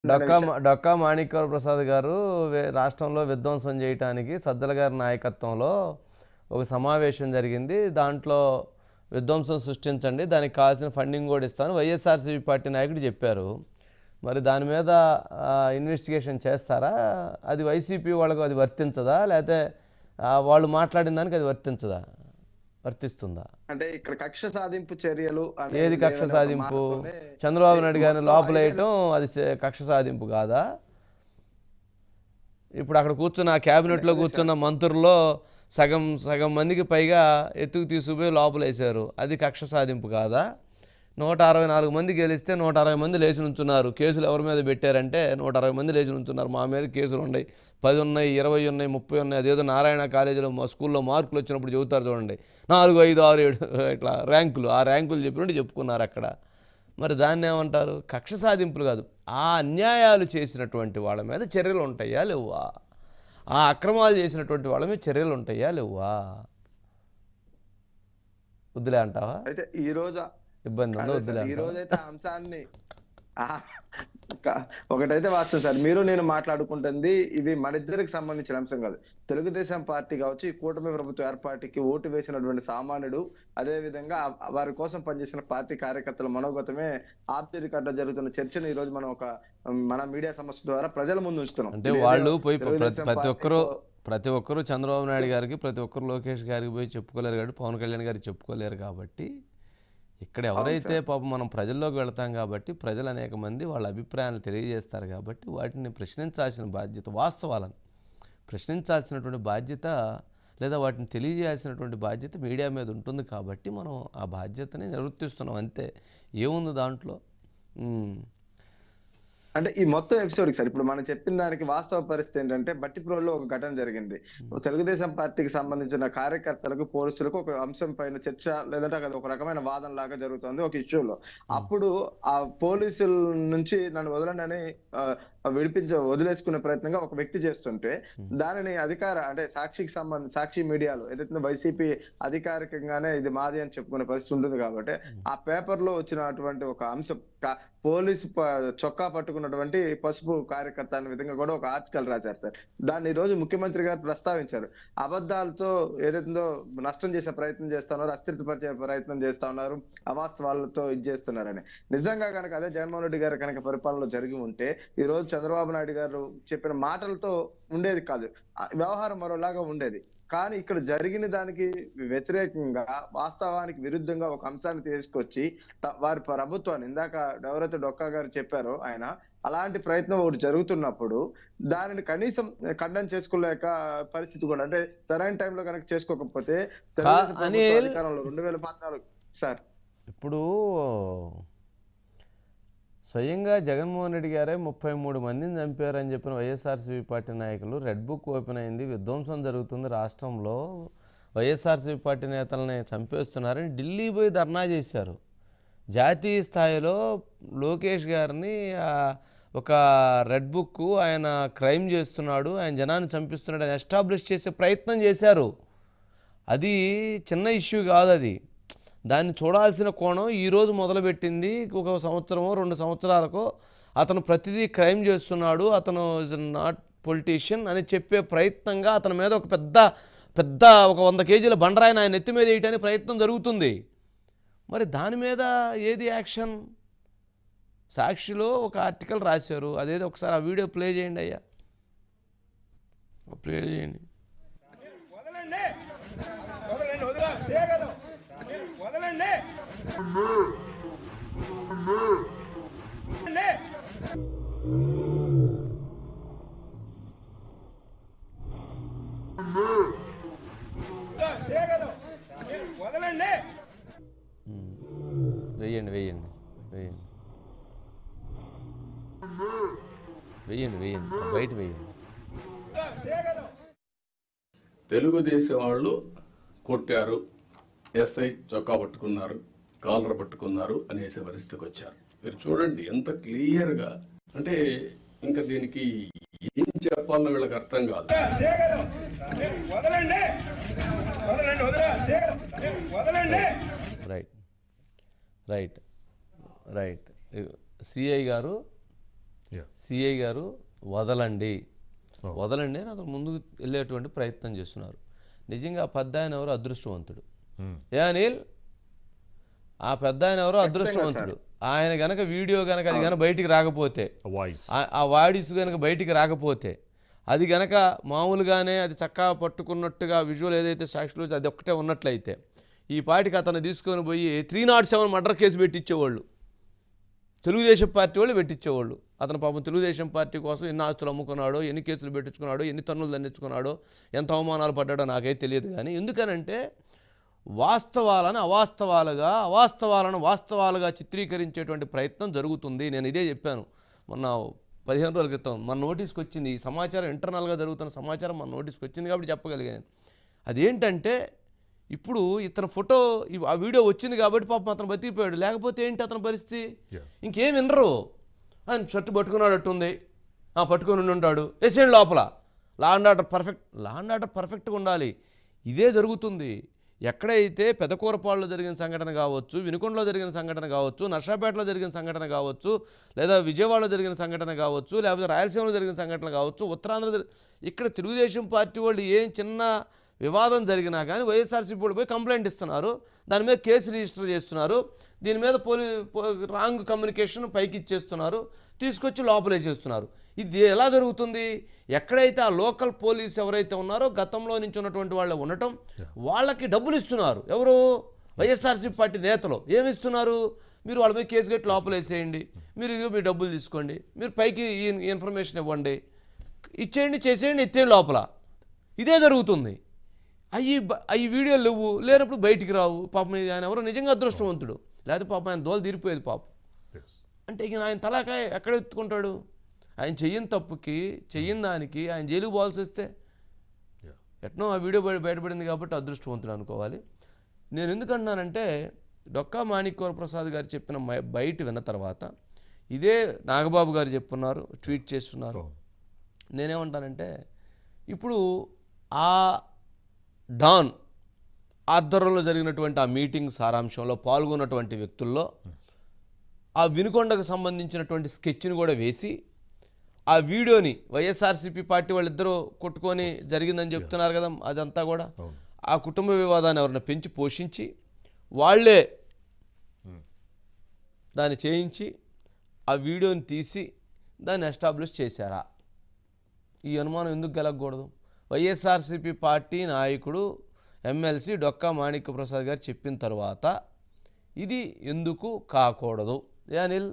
డొక్కా డొక్కా మాణిక్య ప్రసాద్ గారు వే- రాష్ట్రంలో విధ్వంసం చేయటానికి సజ్జల గారి నాయకత్వంలో ఒక సమావేశం జరిగింది దాంట్లో విధ్వంసం సృష్టించండి దానికి కావాల్సిన ఫండింగ్ కూడా ఇస్తాను వైఎస్ఆర్సీపీ పార్టీ నాయకుడు చెప్పారు మరి దాని మీద ఆ, ఇన్వెస్టిగేషన్ చేస్తారా అది వైసీపీ వాళ్ళకు అది వర్తించదా లేకపోతే ఆ, వాళ్ళు మాట్లాడిన దానికి అది వర్తించదా వర్తిస్తుందా అంటే ఇక్కడ కక్ష సాధింపు చర్యలు అనేది ఏది కక్ష లేదనే ఒక సాధింపు మాటతోనే చంద్రబాబు నాయుడు గారిని మొత్తం లోపలేయటం అది సే- కక్ష సాధింపు కాదా ఇప్పుడు అక్కడ కూర్చున్న ఆ క్యాబినెట్లో కూర్చున్న మంత్రుల్లో సగం సగం మందికి పైగా ఎత్తుకు తీసుకుపోయి లోపలేశారు అది కక్ష సాధింపు కాదా నూట అరవై నాలుగు మంది గెలిస్తే నూట అరవై మంది లేచి నుంచున్నారు కేసులు ఎవరి మీద పెట్టారంటే నూట అరవై మంది లేచి నుంచున్నారు మా మీద కేసులు ఉన్నాయి పది ఉన్నాయి ఇరవై ఉన్నాయి ముప్పై ఉన్నాయి అదేదో నారాయణ కాలేజీలో మా స్కూల్లో మార్కులు వచ్చినప్పుడు చెబుతారు చూడండి నాలుగు ఐదు ఆరు ఏడు ఇట్లా ర్యాంకులు ఆ ర్యాంకులు చెప్పినట్టు చెప్పుకున్నారు అక్కడ మరి దాన్ని ఏమంటారు కక్ష సాధింపులు కాదు ఆ అన్యాయాలు చేసినటువంటి వాళ్ళ మీద చర్యలు ఉంటాయా లేవా ఆ అక్రమాలు చేసినటువంటి వాళ్ళ మీద చర్యలు ఉంటాయా లేవా వద్దులే అంటావా అయితే ఈ రోజు ఇబ్బంది ఉందో అదే వద్దులే సార్, ఈ అంటావా రోజైతే ఆ అంశాన్ని ఆ, క- ఒకటైతే వాస్తవం సార్ మీరు నేను మాట్లాడుకుంటుంది ఇది మన ఇద్దరికి సంబంధించిన అంశం కాదు తెలుగుదేశం పార్టీ కావచ్చు ఈ కూటమి ప్రభుత్వ ఏర్పాటుకి ఓటు వేసినటువంటి సామాన్యుడు అదే విధంగా ఆ- వారి కోసం పనిచేసిన పార్టీ కార్యకర్తల మనోగతమే ఆప్తిరికట్ట జరుగుతున్న చర్చను ఈ రోజు మనం ఒక మన మీడియా సంస్థ ద్వారా ప్రజల ముందు ఉంచుతున్నాం అంటే ఇదేదో వాళ్ళు పోయి ప్ర- ప్రతి తెలుగుదేశం ప్రతి ఒక్కరు పార్టీతో- ప్రతి ఒక్కరు చంద్రబాబు నాయుడు గారికి ప్రతి ఒక్కరు లోకేష్ గారికి పోయి చెప్పుకోలేరు కాబట్టి పవన్ కళ్యాణ్ గారికి చెప్పుకోలేరు కాబట్టి ఇక్కడ ఎవరైతే పాపం మనం ప్రజల్లోకి వెళ్తాం కాబట్టి ప్రజలు అనేక మంది వాళ్ళ అభిప్రాయాలు తెలియజేస్తారు కాబట్టి వాటిని ప్రశ్నించాల్సిన బాధ్యత వాస్తవాలను ప్రశ్నించాల్సినటువంటి బాధ్యత లేదా వాటిని తెలియజేయాల్సినటువంటి బాధ్యత మీడియా మీద ఉంటుంది కాబట్టి మనం ఆ బాధ్యతని నిర్వర్తిస్తున్నాం అంతే ఏముంది దాంట్లో ఉమ్. అంటే ఈ మొత్తం ఎపిసోడ్ సార్ ఇప్పుడు మనం చెప్పిన దానికి వాస్తవ పరిస్థితి ఏంటంటే బట్టిప్రోల్లో ఒక ఘటన జరిగింది తెలుగుదేశం పార్టీకి సంబంధించిన కార్యకర్తలకు పోలీసులకు ఒక అంశం పైన చర్చ లేదంటే అది ఒక రకమైన వాదన లాగా జరుగుతుంది ఒక ఇష్యూలో అప్పుడు ఆ పోలీసుల నుంచి నన్ను వదలండి అని ఆ, విడిపించ వదిలేసుకునే ప్రయత్నంగా ఒక వ్యక్తి చేస్తుంటే దానిని అధికార అంటే సాక్షికి సంబంధ సాక్షి మీడియాలో ఏదైతే వైసీపీ అధికారికంగానే ఇది మాది అని చెప్పుకునే పరిస్థితి ఉంటుంది కాబట్టి ఆ పేపర్ లో వచ్చినటువంటి ఒక అంశం కా- పోలీసు ప- చొక్కా పట్టుకున్నటువంటి పసుపు కార్యకర్త అనే విధంగా కూడా ఒక ఆర్టికల్ రాశారు సార్ దాన్ని ఈ రోజు ముఖ్యమంత్రి గారు ప్రస్తావించారు అబద్ధాలతో ఏదైతుందో నష్టం చేసే ప్రయత్నం చేస్తా ఉన్నారు అస్థిరపరిచే ప్రయత్నం చేస్తా ఉన్నారు అవాస్తవాలతో ఇది చేస్తున్నారని నిజంగా కనుక అదే జగన్మోహన్ రెడ్డి గారు కనుక పరిపాలనలో జరిగి ఉంటే ఈ రోజు చంద్రబాబు నాయుడు గారు చెప్పిన మాటలతో ఉండేది కాదు ఆ వ్యవహారం మరోలాగా ఉండేది కానీ ఇక్కడ జరిగిన దానికి వ్యతిరేకంగా వాస్తవానికి విరుద్ధంగా ఒక అంశాన్ని తీసుకొచ్చి త- వారి ప్రభుత్వాన్ని ఇందాక ఎవరైతే డొక్కా గారు చెప్పారో ఆయన అలాంటి ప్రయత్నం ఒకటి జరుగుతున్నప్పుడు దానిని కనీసం ఖండన చేసుకోలేక పరిస్థితి కూడా అంటే సరైన టైంలో కనుక చేసుకోకపోతే తెలుగుదేశం ప్రభుత్వం అనిల్. అధికారంలో రెండు వేల పద్నాలుగు సార్ ఇప్పుడు స్వయంగా జగన్మోహన్ రెడ్డి గారే ముప్పై మూడు మందిని చంపారని చెప్పిన వైఎస్ఆర్సీపీ పార్టీ నాయకులు రెడ్ బుక్ ఓపెన్ అయింది విధ్వంసం జరుగుతుంది రాష్ట్రంలో వైఎస్ఆర్సీపీ పార్టీ నేతలని చంపేస్తున్నారని ఢిల్లీ పోయి ధర్నా చేశారు జాతీయ స్థాయిలో లోకేష్ గారిని ఆ, ఒక రెడ్ బుక్ ఆయన క్రైమ్ చేస్తున్నాడు ఆయన జనాన్ని చంపిస్తున్నాడు అని ఎస్టాబ్లిష్ చేసే ప్రయత్నం చేశారు అది చిన్న ఇష్యూ కాదు అది దాన్ని చూడాల్సిన కోణం ఈరోజు మొదలుపెట్టింది ఒక సంవత్సరమో రెండు సంవత్సరాలకో అతను ప్రతిదీ క్రైమ్ చేస్తున్నాడు అతను ఇస్ నాట్ పొలిటీషియన్ అని చెప్పే ప్రయత్నంగా అతని మీద ఒక పెద్ద పెద్ద ఒక వంద కేజీల బండరాయిని ఆయన ఎత్తి మీద వేయడానికి ప్రయత్నం జరుగుతుంది మరి దాని మీద ఏది యాక్షన్ సాక్షిలో ఒక ఆర్టికల్ రాశారు అదేదో ఒకసారి ఆ వీడియో ప్లే చేయండి అయ్యా ప్లే చేయండి వదలండి వదలండి వదలా చేయగలం మీరు వదలండి వదలండి. వదలా చేయగలం మీరు వదలండి వెయ్యండి వెయ్యండి వెయ్యండి వెయ్యండి వెయ్యండి బయట వెయ్యండి వదలా చేయగలం తెలుగుదేశం వాళ్ళు కొట్టారు ఎస్ఐ చొక్కా పట్టుకున్నారు కాలర్ పట్టుకున్నారు అనేసే పరిస్థితికి వచ్చారు మీరు చూడండి ఎంత క్లియర్గా అంటే ఇంకా దీనికి ఏం చెప్పాలో వీళ్ళకి అర్థం కాదు వదలా చేయగలం మీరు వదలండి వదలండి వదలా చేయగలం మీరు వదలండి రైట్ రైట్ రైట్ సిఐ గారు Yeah. సిఐ గారు వదలండి Oh. వదలండి అని అతను ముందుకు వెళ్ళేటువంటి ప్రయత్నం చేస్తున్నారు నిజంగా ఆ పెద్ద ఆయన ఎవరు అదృష్టవంతుడు Hmm. ఏ అనిల్ ఆ పెద్ద ఆయన ఎవరో అదృష్టవంతుడు ఆయన గనక వీడియో గనక అది గనక బయటికి రాకపోతే A voice. ఆ- ఆ వాయిస్ కనుక బయటికి రాకపోతే అది గనక మామూలుగానే అది చక్కగా పట్టుకున్నట్టుగా విజువల్ ఏదైతే సాక్షులు అది ఒక్కటే ఉన్నట్లయితే ఈ పాటికి అతను తీసుకొని పోయి three not seven murder case పెట్టించేవాళ్ళు Telugu Desam party వాళ్ళు పెట్టించేవాళ్ళు అతను పాపం తెలుగుదేశం పార్టీ కోసం ఎన్ని ఆస్తులు అమ్ముకున్నాడో ఎన్ని కేసులు పెట్టించుకున్నాడో ఎన్ని తన్నులు దండించుకున్నాడో ఎంత అవమానాలు పడ్డాడో నాకైతే తెలియదు కానీ ఎందుకనంటే వాస్తవాలను అవాస్తవాలుగా అవాస్తవాలను వాస్తవాలుగా చిత్రీకరించేటువంటి ప్రయత్నం జరుగుతుంది నేను ఇదే చెప్పాను మొన్న పదిహేను రోజుల క్రితం మన నోటీస్కి వచ్చింది ఈ సమాచారం ఇంటర్నల్గా జరుగుతున్న సమాచారం మన నోటీస్కి వచ్చింది కాబట్టి చెప్పగలిగాను అదేంటంటే ఇప్పుడు ఇతని ఫోటో ఈ- ఆ వీడియో వచ్చింది కాబట్టి పాపం అతను బతికిపోయాడు లేకపోతే ఏంటి అతని పరిస్థితి Yeah. ఇంకేం వినరు ఆయన షర్ట్ పట్టుకున్నాడు ఉంది ఆ పట్టుకొని ఉండి ఉంటాడు వేసేయండి లోపల law and order perfect law and order పర్ఫెక్ట్గా ఉండాలి ఇదే జరుగుతుంది ఎక్కడైతే పెదకూరపాడులో జరిగిన సంఘటన కావచ్చు వినుకొండలో జరిగిన సంఘటన కావచ్చు నర్సాపేటలో జరిగిన సంఘటన కావచ్చు లేదా విజయవాడలో జరిగిన సంఘటన కావచ్చు లేకపోతే రాయలసీమలో జరిగిన సంఘటన కావచ్చు ఉత్తరాంధ్ర జరి- ఇక్కడ తెలుగుదేశం పార్టీ వాళ్ళు ఏం చిన్న వివాదం జరిగినా కానీ వైఎస్ఆర్సీపీ వాళ్ళు పోయి కంప్లైంట్ ఇస్తున్నారు దాని మీద కేసు రిజిస్టర్ చేస్తున్నారు దీని మీద పోలీ పో- రాంగ్ కమ్యూనికేషన్ పైకి ఇచ్చేస్తున్నారు తీసుకొచ్చి లోపలేసేస్తున్నారు ఇది ఎలా జరుగుతుంది ఎక్కడైతే ఆ లోకల్ పోలీస్ ఎవరైతే ఉన్నారో గతంలో నుంచి ఉన్నటువంటి వాళ్ళు ఉండటం వాళ్ళకి డబ్బులు ఇస్తున్నారు ఎవరు వైఎస్ఆర్సీపీ పార్టీ నేతలు ఏమి ఇస్తున్నారు మీరు వాళ్ళ మీద కేసు కట్టి లోపలేసేయండి మీరు ఇదిగో మీ డబ్బులు తీసుకోండి మీరు పైకి ఈ ఇన్ఫర్మేషన్ ఇవ్వండి ఇచ్చేయండి చేసేయండి ఎత్తేయండి లోపల ఇదే జరుగుతుంది అవి అవి వీడియోలు లేవు లేనప్పుడు బయటికి రావు పాపం ఆయన ఎవరో నిజంగా అదృష్టవంతుడు లేకపోతే పాపం ఆయన దోలు తీరిపోయేది పాపం Yes. అంటే ఇక ఆయన తలాకాయ ఎక్కడ ఎత్తుకుంటాడు ఆయన చెయ్యని తప్పుకి చెయ్యని దానికి ఆయన జైలుకు పోవాల్సి వస్తే Yeah. ఎట్నో ఆ వీడియో బయట బయటపడింది కాబట్టి అదృష్టవంతుడు అనుకోవాలి నేను ఎందుకంటున్నానంటే డొక్కా మాణిక్యూర ప్రసాద్ గారు చెప్పిన మై- బయట విన్న తర్వాత ఇదే నాగబాబు గారు చెప్పున్నారు ట్వీట్ చేస్తున్నారు అవును. నేనేమంటానంటే ఇప్పుడు ఆ డాన్ ఆధ్వర్యంలో జరిగినటువంటి ఆ మీటింగ్ సారాంశంలో పాల్గొన్నటువంటి వ్యక్తుల్లో ఆ వినుకొండకు సంబంధించినటువంటి స్కెచ్ని కూడా వేసి ఆ వీడియోని వైఎస్ఆర్సీపీ పార్టీ వాళ్ళిద్దరూ కొట్టుకొని జరిగిందని చెప్తున్నారు కదా అదంతా కూడా అవును. ఆ కుటుంబ వివాదాన్ని ఎవరైనా పెంచి పోషించి వాళ్ళే దాన్ని చేయించి ఆ వీడియోని తీసి దాన్ని ఎస్టాబ్లిష్ చేశారా ఈ అనుమానం ఎందుకు గెలగకూడదు వైఎస్ఆర్సీపీ పార్టీ నాయకుడు ఎమ్మెల్సీ డొక్కా మాణిక్య ప్రసాద్ గారు చెప్పిన తర్వాత ఇది ఎందుకు కాకూడదు ఏ అనిల్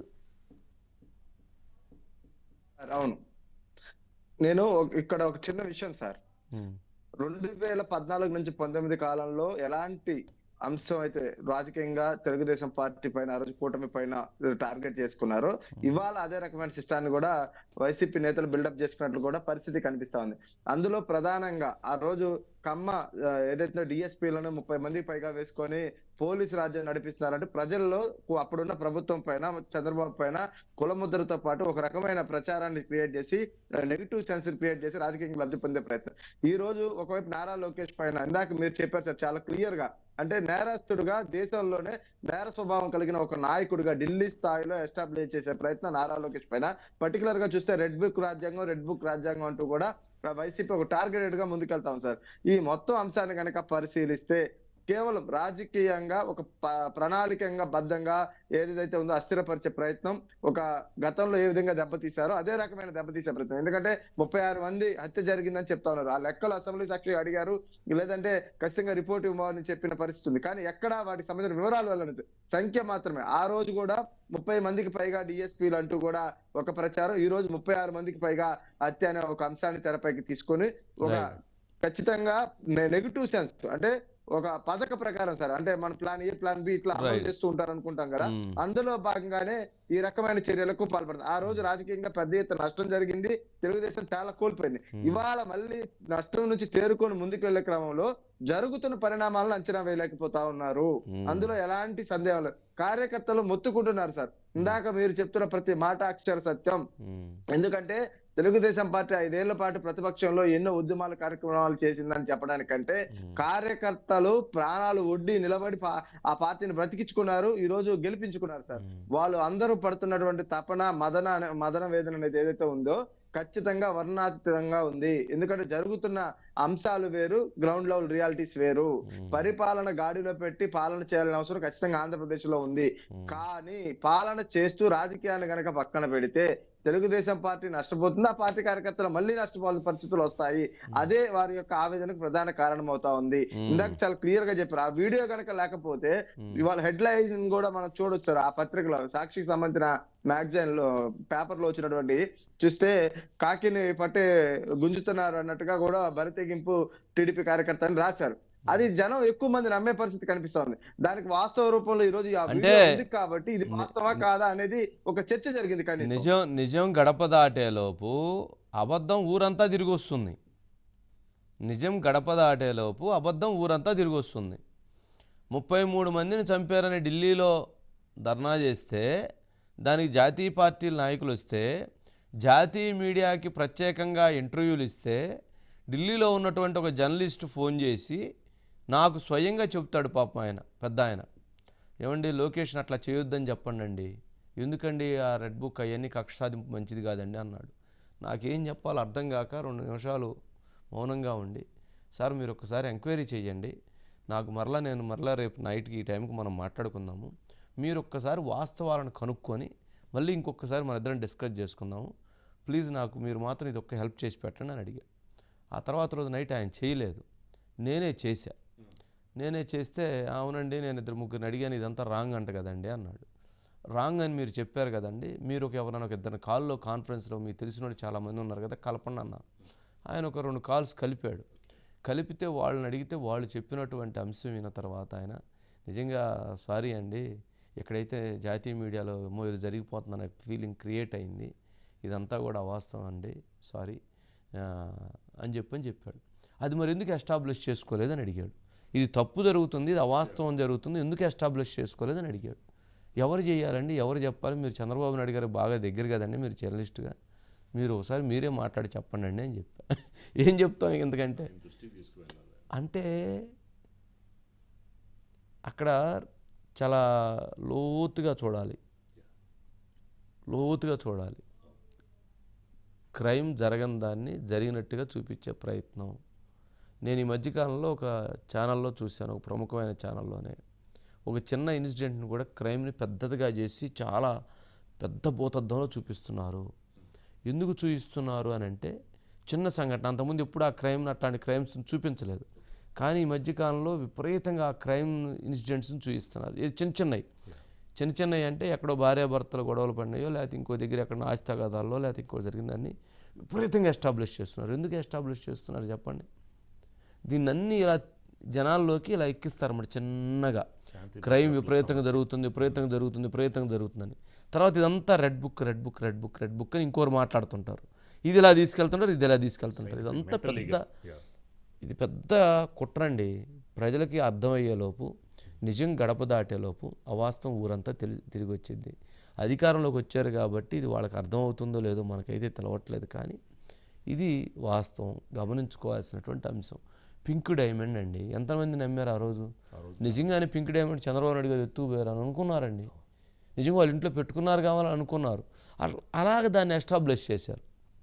సార్, అవును నేను ఒక- ఇక్కడ ఒక చిన్న విషయం సార్ రెండు వేల పద్నాలుగు నుంచి పంతొమ్మిది కాలంలో ఎలాంటి అంశం అయితే రాజకీయంగా తెలుగుదేశం పార్టీ పైన ఆ రోజు కూటమి పైన టార్గెట్ చేసుకున్నారో ఇవాళ అదే రకమైన సిస్టాన్ని కూడా వైసీపీ నేతలు బిల్డప్ చేసుకున్నట్లు కూడా పరిస్థితి కనిపిస్తా ఉంది అందులో ప్రధానంగా ఆ రోజు కమ్మ ఆ, ఏదైతే డిఎస్పీలను ముప్పై మందికి పైగా వేసుకొని పోలీసు రాజ్యం నడిపిస్తున్నారంటే ప్రజల్లో కు- అప్పుడున్న ప్రభుత్వం పైన చంద్రబాబు పైన కులముద్రతో పాటు ఒక రకమైన ప్రచారాన్ని క్రియేట్ చేసి నెగిటివ్ సెన్స్ క్రియేట్ చేసి రాజకీయంగా లబ్ధి పొందే ప్రయత్నం ఈ రోజు ఒకవైపు నారా లోకేష్ పైన ఇందాక మీరు చెప్పారు సార్ చాలా క్లియర్ గా అంటే నేరస్తుడుగా దేశంలోనే నేర స్వభావం కలిగిన ఒక నాయకుడిగా ఢిల్లీ స్థాయిలో ఎస్టాబ్లిష్ చేసే ప్రయత్నం నారా లోకేష్ పైన పర్టికులర్ గా చూస్తే రెడ్ బుక్ రాజ్యాంగం రెడ్ బుక్ రాజ్యాంగం అంటూ కూడా వైసీపీ ఒక టార్గెటెడ్ గా ముందుకెళ్తాం సార్ ఈ మొత్తం అంశాన్ని కనుక పరిశీలిస్తే కేవలం రాజకీయంగా ఒక ప- ప్రణాళికంగా బద్ధంగా ఏదైతే ఉందో అస్థిరపరిచే ప్రయత్నం ఒక గతంలో ఏ విధంగా దెబ్బతీశారో అదే రకమైన దెబ్బతీసే ప్రయత్నం ఎందుకంటే ముప్పై ఆరు మంది హత్య జరిగిందని చెప్తా ఉన్నారు ఆ లెక్కలు అసెంబ్లీ సాక్షి అడిగారు లేదంటే ఖచ్చితంగా రిపోర్ట్ ఇవ్వమని చెప్పిన పరిస్థితి ఉంది కానీ ఎక్కడ వాటికి సంబంధించిన వివరాలు వెళ్ళలేదు సంఖ్య మాత్రమే ఆ రోజు కూడా ముప్పై మందికి పైగా డిఎస్పీలు అంటూ కూడా ఒక ప్రచారం ఈ రోజు ముప్పై ఆరు మందికి పైగా హత్య అనే ఒక అంశాన్ని తెరపైకి తీసుకొని ఒక Right. ఖచ్చితంగా నెగిటివ్ సెన్స్ అంటే ఒక పథక ప్రకారం సార్ అంటే మన ప్లాన్ ఏ ప్లాన్ బి ఇట్లా అమలు Right. చేస్తూ ఉంటారు అనుకుంటాం కదా Hmm. అందులో భాగంగానే ఈ రకమైన చర్యలకు పాల్పడుతుంది ఆ రోజు రాజకీయంగా పెద్ద ఎత్తున నష్టం జరిగింది తెలుగుదేశం చాలా కోల్పోయింది ఇవాళ మళ్ళీ నష్టం నుంచి తేరుకొని ముందుకు వెళ్లే క్రమంలో జరుగుతున్న పరిణామాలను అంచనా వేయలేకపోతా ఉన్నారు Hmm. అందులో ఎలాంటి సందేహం లేదు కార్యకర్తలు మొత్తుకుంటున్నారు సార్ ఇందాక మీరు చెప్తున్న ప్రతి మాట అక్షర సత్యం ఉమ్. ఎందుకంటే తెలుగుదేశం పార్టీ ఐదేళ్ల పాటు ప్రతిపక్షంలో ఎన్నో ఉద్యమాలు కార్యక్రమాలు చేసిందని చెప్పడానికంటే కార్యకర్తలు ప్రాణాలు ఒడ్డి నిలబడి పా- ఆ పార్టీని బ్రతికించుకున్నారు ఈ రోజు గెలిపించుకున్నారు సార్ వాళ్ళు అందరూ పడుతున్నటువంటి తపన మదన అనే- మదన వేదన అనేది ఏదైతే ఉందో ఖచ్చితంగా వర్ణాతీతంగా ఉంది ఎందుకంటే జరుగుతున్న అంశాలు వేరు గ్రౌండ్ లెవెల్ రియాలిటీస్ వేరు పరిపాలన గాడిలో పెట్టి పాలన చేయాలని అవసరం ఖచ్చితంగా ఆంధ్రప్రదేశ్ లో ఉంది కానీ పాలన చేస్తూ రాజకీయాన్ని గనక పక్కన పెడితే తెలుగుదేశం పార్టీ నష్టపోతుంది ఆ పార్టీ కార్యకర్తలు మళ్ళీ నష్టపోవాల్సిన పరిస్థితులు వస్తాయి అదే వారి యొక్క ఆవేదనకు ప్రధాన కారణం అవుతా ఉంది ఇందాక చాలా క్లియర్ గా చెప్పారు ఆ వీడియో గనక లేకపోతే ఇవాళ హెడ్ లైన్ కూడా మనం చూడొచ్చు సార్ ఆ పత్రికలో సాక్షికి సంబంధించిన మ్యాగజైన్ లో పేపర్ లో వచ్చినటువంటి చూస్తే కాకిని పట్టే గుంజుతున్నారు అన్నట్టుగా కూడా బరితెగింపు టీడీపీ కార్యకర్త అని రాశారు అది జనం ఎక్కువ మంది నమ్మే పరిస్థితి కనిపిస్తోంది దానికి వాస్తవ రూపంలో ఈ రోజు ఆ అంటే వీడియో ఉంది కాబట్టి ఇది వాస్తవా కాదా అనేది ఒక చర్చ జరిగింది కనీసం నిజం నిజం గడప దాటేలోపు అబద్ధం ఊరంతా తిరిగి వస్తుంది నిజం గడప దాటేలోపు అబద్ధం ఊరంతా తిరిగి వస్తుంది ముప్పై మూడు మందిని చంపారని ఢిల్లీలో ధర్నా చేస్తే దానికి జాతీయ పార్టీల నాయకులు వస్తే జాతీయ మీడియాకి ప్రత్యేకంగా ఇంటర్వ్యూలు ఇస్తే ఢిల్లీలో ఉన్నటువంటి ఒక జర్నలిస్ట్ ఫోన్ చేసి నాకు స్వయంగా చెప్తాడు పాపం ఆయన పెద్ద ఆయన ఏమండి లొకేషన్ అట్లా చేయొద్దని చెప్పండి అండి ఎందుకండి ఆ రెడ్ బుక్ అవన్నీ కక్ష సాధింపు మంచిది కాదండి అన్నాడు నాకేం చెప్పాలో అర్థం కాక రెండు నిమిషాలు మౌనంగా ఉండి సార్ మీరు ఒకసారి ఎంక్వైరీ చేయండి నాకు మరలా నేను మరలా రేపు నైట్కి ఈ టైంకి మనం మాట్లాడుకుందాము మీరు ఒక్కసారి వాస్తవాలను కనుక్కొని మళ్ళీ ఇంకొకసారి మన ఇద్దరం డిస్కస్ చేసుకుందాము ప్లీజ్ నాకు మీరు మాత్రం ఇది ఒక్క హెల్ప్ చేసి పెట్టండి అని అడిగా ఆ తర్వాత రోజు నైట్ ఆయన చేయలేదు నేనే చేశా నేనే చేస్తే అవునండి నేను ఇద్దరు ముగ్గురిని అడిగాను ఇదంతా రాంగ్ అంట కదండి అన్నాడు రాంగ్ అని మీరు చెప్పారు కదండి మీరు ఒక ఎవరైనా ఒక ఇద్దరు కాల్లో కాన్ఫరెన్స్లో మీకు తెలిసిన వాళ్ళు చాలామంది ఉన్నారు కదా కలపండి అన్న ఆయన ఒక రెండు కాల్స్ కలిపాడు కలిపితే వాళ్ళని అడిగితే వాళ్ళు చెప్పినటువంటి అంశం విన్న తర్వాత ఆయన నిజంగా సారీ అండి ఎక్కడైతే జాతీయ మీడియాలో ఏమో ఇది జరిగిపోతుందనే ఫీలింగ్ క్రియేట్ అయింది ఇదంతా కూడా అవాస్తవం అండి సారీ అని చెప్పని చెప్పాడు అది మరి ఎందుకు ఎస్టాబ్లిష్ చేసుకోలేదని అడిగాడు ఇది తప్పు జరుగుతుంది ఇది అవాస్తవం జరుగుతుంది ఎందుకు ఎస్టాబ్లిష్ చేసుకోలేదని అడిగాడు ఎవరు చేయాలండి ఎవరు చెప్పాలి మీరు చంద్రబాబు నాయుడు గారు బాగా దగ్గర కదండి మీరు జర్నలిస్ట్గా మీరు ఒకసారి మీరే మాట్లాడి చెప్పండి అండి అని చెప్పా ఏం చెప్తాం ఎందుకంటే అంటే అక్కడ చాలా లోతుగా చూడాలి లోతుగా చూడాలి క్రైమ్ జరగని దాన్ని జరిగినట్టుగా చూపించే ప్రయత్నం నేను ఈ మధ్యకాలంలో ఒక ఛానల్లో చూశాను ఒక ప్రముఖమైన ఛానల్లోనే ఒక చిన్న ఇన్సిడెంట్ని కూడా క్రైమ్ని పెద్దదిగా చేసి చాలా పెద్ద భూతద్దంలో చూపిస్తున్నారు ఎందుకు చూపిస్తున్నారు అని అంటే చిన్న సంఘటన అంతకుముందు ఎప్పుడు ఆ క్రైమ్ అట్లాంటి క్రైమ్స్ చూపించలేదు కానీ ఈ మధ్యకాలంలో విపరీతంగా ఆ క్రైమ్ ఇన్సిడెంట్స్ని చూపిస్తున్నారు ఇది చిన్న చిన్నవి చిన్న చిన్నవి అంటే ఎక్కడో భార్యాభర్తలు గొడవలు పడినాయో లేకపోతే ఇంకో దగ్గర ఎక్కడ ఆస్తి తగాదాల్లో లేకపోతే ఇంకో జరిగిందని విపరీతంగా ఎస్టాబ్లిష్ చేస్తున్నారు ఎందుకు ఎస్టాబ్లిష్ చేస్తున్నారు చెప్పండి దీన్ని అన్ని ఇలా జనాల్లోకి ఇలా ఎక్కిస్తారు మరి చిన్నగా క్రైమ్ విపరీతంగా జరుగుతుంది విపరీతంగా జరుగుతుంది విపరీతంగా జరుగుతుందని తర్వాత ఇదంతా red book red book red book red book అని ఇంకోరు మాట్లాడుతుంటారు ఇది ఇలా తీసుకెళ్తుంటారు ఇది ఇలా తీసుకెళ్తుంటారు ఇదంతా పెద్ద ఇది పెద్ద కుట్రండి ప్రజలకి అర్థమయ్యేలోపు నిజం గడప దాటేలోపు అవాస్తవం ఊరంతా తెలి తిరిగి వచ్చింది అధికారంలోకి వచ్చారు కాబట్టి ఇది వాళ్ళకి అర్థమవుతుందో లేదో మనకైతే తెలవట్లేదు కానీ ఇది వాస్తవం గమనించుకోవాల్సినటువంటి అంశం పింక్ డైమండ్ అండి ఎంతమంది నమ్మారు ఆ రోజు నిజంగానే పింక్ డైమండ్ చంద్రబాబు నాయుడు గారు ఎత్తుకుపోయారు అని అనుకున్నారండి నిజంగా వాళ్ళ ఇంట్లో పెట్టుకున్నారు కావాలని అనుకున్నారు అల- అలాగ దాన్ని ఎస్టాబ్లిష్ చేశారు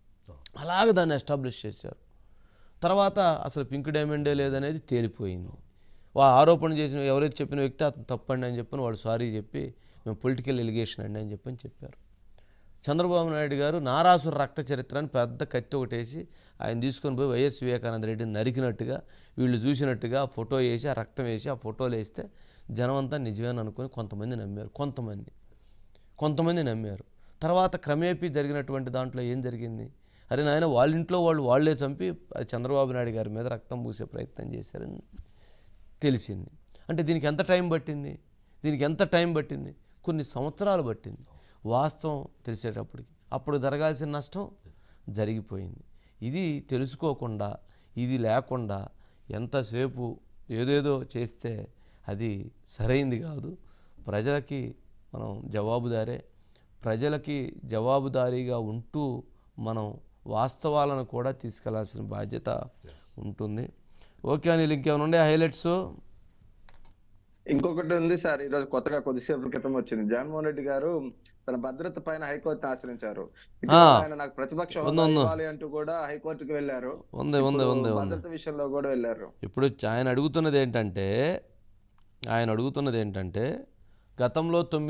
అలాగ దాన్ని ఎస్టాబ్లిష్ చేశారు తర్వాత అసలు పింక్ డైమండే లేదనేది తేలిపోయింది వా ఆరోపణ చేసిన ఎవరైతే చెప్పిన వ్యక్తి అతను తప్పండి అని చెప్పని వాడు సారీ చెప్పి మేము పొలిటికల్ ఎలిగేషన్ అండి అని చెప్పని చెప్పారు చంద్రబాబు నాయుడు గారు నారాసుర రక్త చరిత్ర అని పెద్ద కత్తి ఒకటేసి ఆయన తీసుకొని పోయి వైఎస్ వివేకానంద రెడ్డిని నరికినట్టుగా వీళ్ళు చూసినట్టుగా ఫోటో వేసి ఆ రక్తం వేసి ఆ ఫోటోలు వేస్తే జనం అంతా నిజమేనని అనుకుని కొంతమంది నమ్మారు కొంతమంది కొంతమంది నమ్మారు తర్వాత క్రమేపీ జరిగినటువంటి దాంట్లో ఏం జరిగింది అరే నాయన వాళ్ళ ఇంట్లో వాళ్ళు వాళ్ళే చంపి అది చంద్రబాబు నాయుడు గారి మీద రక్తం పూసే ప్రయత్నం చేశారని తెలిసింది అంటే దీనికి ఎంత టైం పట్టింది దీనికి ఎంత టైం పట్టింది కొన్ని సంవత్సరాలు పట్టింది వాస్తవం తెలిసేటప్పటికి అప్పుడు జరగాల్సిన నష్టం జరిగిపోయింది ఇది తెలుసుకోకుండా ఇది లేకుండా ఎంతసేపు ఏదేదో చేస్తే అది సరైంది కాదు ప్రజలకి మనం జవాబుదారే ప్రజలకి జవాబుదారీగా ఉంటూ మనం వాస్తవాలను కూడా తీసుకెళ్లాల్సిన బాధ్యత ఉంటుంది ఓకే అనిల్ ఇంకేమైనా ఉండే హైలైట్స్ ఇంకొకటి ఉంది సార్ ఈ రోజు కొత్తగా కొద్దిసేపు క్రితం వచ్చింది జగన్మోహన్ రెడ్డి గారు తన భద్రత పైన హైకోర్టును ఆశ్రయించారు ఇటీవల ఆ. ఆయన నాకు ప్రతిపక్ష ఉంది, హోదా ఉంది. ఇవ్వాలి అంటూ కూడా హైకోర్టుకు వెళ్ళారు ఉంది ఉంది ఇప్పుడు ఉంది ఉంది భద్రత విషయంలో కూడా వెళ్ళారు ఇప్పుడు ఆయన అడుగుతున్నది ఏంటంటే ఆయన అడుగుతున్నది ఏంటంటే గతంలో తొమ్మిది